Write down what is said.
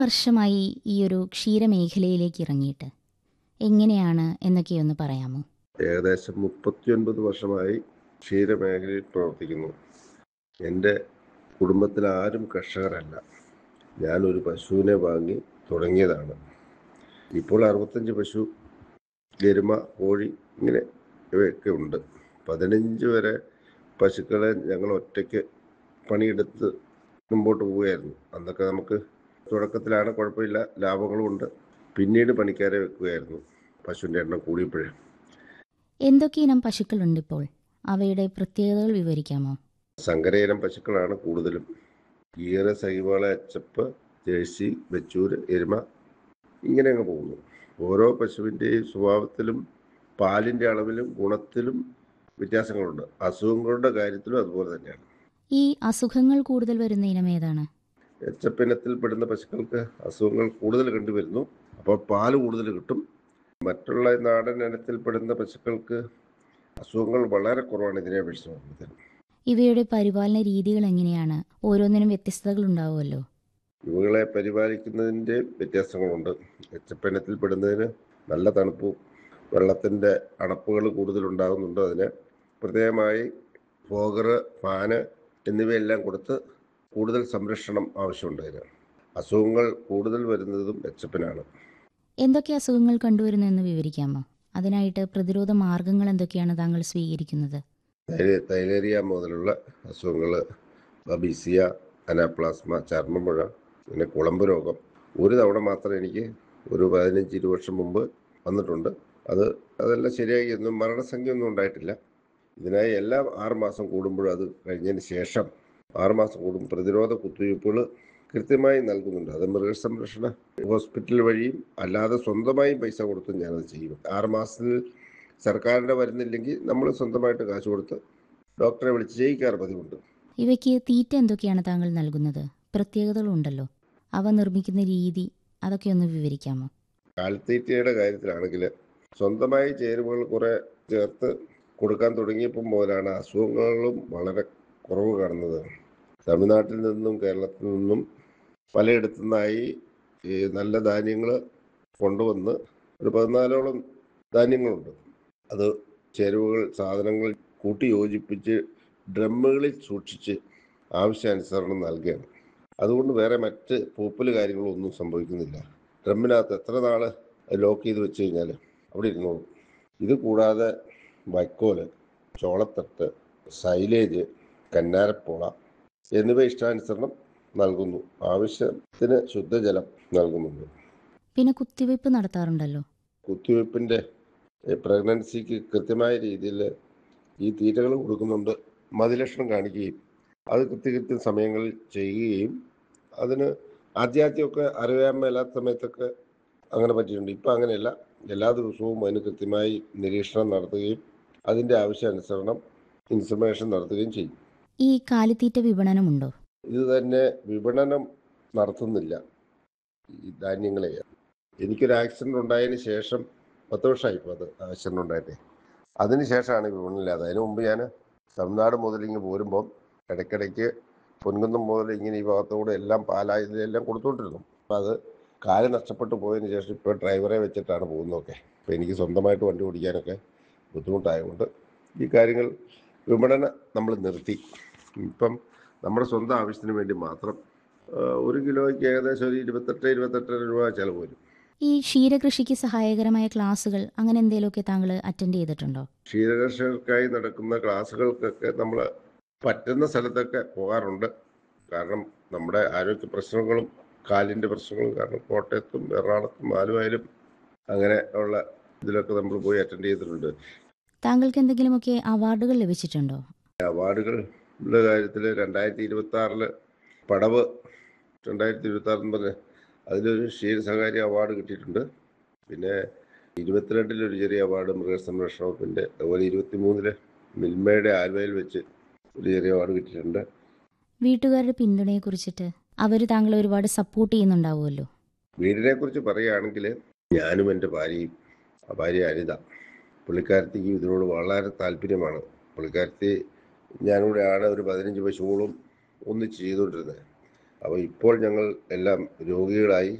വർഷമായി ഈ ഒരു ക്ഷീരമേഖലയിലേക്ക് ഇറങ്ങിയിട്ട് എങ്ങനെയാണ് എന്നൊക്കെയൊന്ന് പറയാമോ ഏകദേശം മുപ്പത്തിയൊൻപത് വർഷമായി ക്ഷീരമേഖലയിൽ പ്രവർത്തിക്കുന്നു എൻ്റെ കുടുംബത്തിൽ ആരും കർഷകരല്ല ഞാനൊരു പശുവിനെ വാങ്ങി തുടങ്ങിയതാണ് ഇപ്പോൾ അറുപത്തഞ്ച് പശു എരുമ കോഴി ഇങ്ങനെ ഇവയൊക്കെ ഉണ്ട് പതിനഞ്ച് വരെ പശുക്കളെ ഞങ്ങൾ ഒറ്റയ്ക്ക് പണിയെടുത്ത് മുമ്പോട്ട് പോവുകയായിരുന്നു അന്നൊക്കെ നമുക്ക് തുടക്കത്തിലാണ് കുഴപ്പമില്ല ലാഭങ്ങളും ഉണ്ട് പിന്നീട് പണിക്കാരെ വെക്കുകയായിരുന്നു പശുവിൻ്റെ എണ്ണം കൂടിയപ്പോഴേ എന്തൊക്കെ ഇനം പശുക്കളുണ്ട് ഇപ്പോൾ അവയുടെ പ്രത്യേകതകൾ വിവരിക്കാമോ സങ്കരയിനം പശുക്കളാണ് കൂടുതലും ഈറ സൈവാള അച്ചപ്പ് ജേഴ്സി വെച്ചൂര് എരുമ ഇങ്ങനെ അങ്ങ് പോകുന്നു ഓരോ പശുവിൻ്റെയും സ്വഭാവത്തിലും പാലിൻ്റെ അളവിലും ഗുണത്തിലും വ്യത്യാസങ്ങളുണ്ട് അസുഖങ്ങളുടെ കാര്യത്തിലും അതുപോലെ തന്നെയാണ് ഈ അസുഖങ്ങൾ കൂടുതൽ വരുന്ന ഇനം ഏതാണ് എച്ചപ്പിനത്തിൽ പെടുന്ന പശുക്കൾക്ക് അസുഖങ്ങൾ കൂടുതൽ കണ്ടുവരുന്നു അപ്പോൾ പാല് കൂടുതൽ കിട്ടും മറ്റുള്ള നാടൻ ഇനത്തിൽപ്പെടുന്ന പശുക്കൾക്ക് അസുഖങ്ങൾ വളരെ കുറവാണ് ഇതിനെ അപേക്ഷിച്ച് നോക്കുമ്പോൾ ഇവയുടെ പരിപാലന രീതികൾ എങ്ങനെയാണ് ഓരോന്നിനും വ്യത്യസ്തതകൾ ഉണ്ടാവുമല്ലോ ഇവകളെ പരിപാലിക്കുന്നതിൻ്റെ വ്യത്യാസങ്ങളുണ്ട് എച്ചപ്പനത്തിൽ പെടുന്നതിന് നല്ല തണുപ്പും വെള്ളത്തിൻ്റെ അണപ്പുകൾ കൂടുതലുണ്ടാകുന്നുണ്ട് അതിന് പ്രത്യേകമായി ഫോഗർ ഫാന് എന്നിവയെല്ലാം കൊടുത്ത് കൂടുതൽ സംരക്ഷണം ആവശ്യമുണ്ട് അതിന് അസുഖങ്ങൾ കൂടുതൽ വരുന്നതും എച്ചപ്പനാണ് എന്തൊക്കെ അസുഖങ്ങൾ കണ്ടുവരുന്നു എന്ന് വിവരിക്കാമോ അതിനായിട്ട് പ്രതിരോധ മാർഗങ്ങൾ എന്തൊക്കെയാണ് താങ്കൾ സ്വീകരിക്കുന്നത് തൈലേ- തൈലേറിയ മുതലുള്ള അസുഖങ്ങൾ ബബീസിയ അനാപ്ലാസ്മ ചർമ്മമുഴ പിന്നെ കുളമ്പ് രോഗം ഒരു തവണ മാത്രം എനിക്ക് ഒരു പതിനഞ്ച് ഇരുപത് വർഷം മുമ്പ് വന്നിട്ടുണ്ട് അത് അതെല്ലാം ശരിയായി ഒന്നും മരണസംഖ്യ ഒന്നും ഉണ്ടായിട്ടില്ല ഇതിനായി എല്ലാ ആറ് മാസം കൂടുമ്പോഴും അത് കഴിഞ്ഞതിന് ശേഷം ആറ് മാസം കൂടും പ്രതിരോധ കുത്തിവയ്പ്പുകൾ കൃത്യമായി നൽകുന്നുണ്ട് അത് മൃഗസംരക്ഷണ ഹോസ്പിറ്റൽ വഴിയും അല്ലാതെ സ്വന്തമായും പൈസ കൊടുത്തും ഞാനത് ചെയ്യും ആറ് മാസത്തിൽ സർക്കാരിൻ്റെ വരുന്നില്ലെങ്കിൽ നമ്മൾ സ്വന്തമായിട്ട് കാശ് കൊടുത്ത് ഡോക്ടറെ വിളിച്ച് ചെയ്യിക്കാറ് പതിവുണ്ട് ഇവയ്ക്ക് തീറ്റ എന്തൊക്കെയാണ് താങ്കൾ നൽകുന്നത് പ്രത്യേകതകളുണ്ടല്ലോ അവ നിർമ്മിക്കുന്ന രീതി അതൊക്കെ ഒന്ന് വിവരിക്കാമോ കാലിത്തീറ്റയുടെ കാര്യത്തിലാണെങ്കിൽ സ്വന്തമായി ചേരുവകൾ കുറേ ചേർത്ത് കൊടുക്കാൻ തുടങ്ങിയപ്പം മുതലാണ് അസുഖങ്ങളും വളരെ കുറവ് കാണുന്നത് തമിഴ്നാട്ടിൽ നിന്നും കേരളത്തിൽ നിന്നും പലയിടത്തു നിന്നായി ഈ നല്ല ധാന്യങ്ങൾ കൊണ്ടുവന്ന് ഒരു പതിനാലോളം ധാന്യങ്ങളുണ്ട് അത് ചേരുവകൾ സാധനങ്ങൾ കൂട്ടി യോജിപ്പിച്ച് ഡ്രമ്മുകളിൽ സൂക്ഷിച്ച് ആവശ്യാനുസരണം നൽകുകയാണ് അതുകൊണ്ട് വേറെ മറ്റ് പൂപ്പൽ കാര്യങ്ങളൊന്നും സംഭവിക്കുന്നില്ല ഡ്രമ്മിനകത്ത് എത്ര നാൾ ലോക്ക് ചെയ്ത് വെച്ച് കഴിഞ്ഞാൽ അവിടെ ഇരുന്നോളും ഇത് കൂടാതെ വൈക്കോല് ചോളത്തട്ട് സൈലേജ് കന്നാരപ്പോള എന്നിവ ഇഷ്ടാനുസരണം നൽകുന്നു ആവശ്യത്തിന് ശുദ്ധജലം നൽകുന്നുണ്ട് പിന്നെ കുത്തിവയ്പ് നടത്താറുണ്ടല്ലോ കുത്തിവയ്പ്പിൻ്റെ പ്രഗ്നൻസിക്ക് കൃത്യമായ രീതിയിൽ ഈ തീറ്റകൾ കൊടുക്കുന്നുണ്ട് മതിലക്ഷണം കാണിക്കുകയും അത് കൃത്യകൃത്യം സമയങ്ങളിൽ ചെയ്യുകയും അതിന് ആദ്യാദ്യമൊക്കെ അറിയാൻ മേലാത്ത സമയത്തൊക്കെ അങ്ങനെ പറ്റിയിട്ടുണ്ട് ഇപ്പം അങ്ങനെയല്ല എല്ലാ ദിവസവും അതിന് കൃത്യമായി നിരീക്ഷണം നടത്തുകയും അതിൻ്റെ ആവശ്യാനുസരണം ഇൻഫർമേഷൻ നടത്തുകയും ചെയ്യും ഈ കാലിത്തീറ്റ വിപണനമുണ്ടോ ഇത് തന്നെ വിപണനം നടത്തുന്നില്ല ഈ ധാന്യങ്ങളെ എനിക്കൊരു ആക്സിഡൻ്റ് ഉണ്ടായതിന് ശേഷം പത്ത് വർഷമായി ഇപ്പോൾ അത് ആക്സിഡൻ്റ് ഉണ്ടായിട്ടേ അതിന് ശേഷമാണ് വിപണനമില്ലാതെ അതിന് മുമ്പ് ഞാൻ തമിഴ്നാട് മുതൽ ഇങ്ങ് പോരുമ്പം ഇടയ്ക്കിടയ്ക്ക് പൊൻകുന്നം മുതൽ ഇങ്ങനെ ഈ ഭാഗത്തുകൂടെ എല്ലാം പാലായി ഇതിലെല്ലാം കൊടുത്തുകൊണ്ടിരുന്നു അപ്പം അത് കാല് നഷ്ടപ്പെട്ടു പോയതിന് ശേഷം ഇപ്പോൾ ഡ്രൈവറെ വെച്ചിട്ടാണ് പോകുന്നതൊക്കെ അപ്പോൾ എനിക്ക് സ്വന്തമായിട്ട് വണ്ടി ഓടിക്കാനൊക്കെ ബുദ്ധിമുട്ടായതുകൊണ്ട് ഈ കാര്യങ്ങൾ വിപണനം നമ്മൾ നിർത്തി ഇപ്പം നമ്മുടെ സ്വന്തം ആവശ്യത്തിന് വേണ്ടി മാത്രം ആ, ഒരു കിലോയ്ക്ക് ഏകദേശം ഒരു ഇരുപത്തെട്ട് ഇരുപത്തെട്ടര രൂപ ചിലവ് വരും ഈ ക്ഷീരകൃഷിക്ക് സഹായകരമായ ക്ലാസുകൾ അങ്ങനെ എന്തെങ്കിലുമൊക്കെ താങ്കൾ അറ്റൻഡ് ചെയ്തിട്ടുണ്ടോ ക്ഷീരകർഷകർക്കായി നടക്കുന്ന ക്ലാസ്സുകൾക്കൊക്കെ നമ്മൾ പറ്റുന്ന സ്ഥലത്തൊക്കെ പോകാറുണ്ട് കാരണം നമ്മുടെ ആരോഗ്യ പ്രശ്നങ്ങളും കാലിൻ്റെ പ്രശ്നങ്ങളും കാരണം കോട്ടയത്തും എറണാകുളത്തും ആലുവയിലും അങ്ങനെ ഉള്ള ഇതിലൊക്കെ നമ്മൾ പോയി അറ്റൻഡ് ചെയ്തിട്ടുണ്ട് താങ്കൾക്ക് എന്തെങ്കിലുമൊക്കെ അവാർഡുകൾ ലഭിച്ചിട്ടുണ്ടോ അവാർഡുകളുടെ കാര്യത്തിൽ രണ്ടായിരത്തി ഇരുപത്തി ആറില് പടവ് രണ്ടായിരത്തി ഇരുപത്തി ആറെന്ന് പറഞ്ഞ് അതിലൊരു ക്ഷീരസഹകാരി അവാർഡ് കിട്ടിയിട്ടുണ്ട് പിന്നെ ഇരുപത്തിരണ്ടിലൊരു ചെറിയ അവാർഡ് മൃഗസംരക്ഷണ വകുപ്പിൻ്റെ അതുപോലെ ഇരുപത്തി മൂന്നില് മിൽമയുടെ ആലുവയിൽ വെച്ച് ഒരു ചെറിയ അവാർഡ് കിട്ടിയിട്ടുണ്ട് വീട്ടുകാരുടെ പിന്തുണയെ കുറിച്ചിട്ട് അവർ താങ്കളെ ഒരുപാട് സപ്പോർട്ട് ചെയ്യുന്നുണ്ടാവുമല്ലോ വീടിനെ കുറിച്ച് പറയുകയാണെങ്കിൽ ഞാനും എൻ്റെ ഭാര്യയും ആ ഭാര്യ അനിത പുള്ളിക്കാരത്തിക്ക് ഇതിനോട് വളരെ താല്പര്യമാണ് പുള്ളിക്കാരത്തി ഞാനിവിടെയാണ് ഒരു പതിനഞ്ച് പശുക്കളും ഒന്നിച്ച് ചെയ്തുകൊണ്ടിരുന്നത് അപ്പോൾ ഇപ്പോൾ ഞങ്ങൾ എല്ലാം രോഗികളായി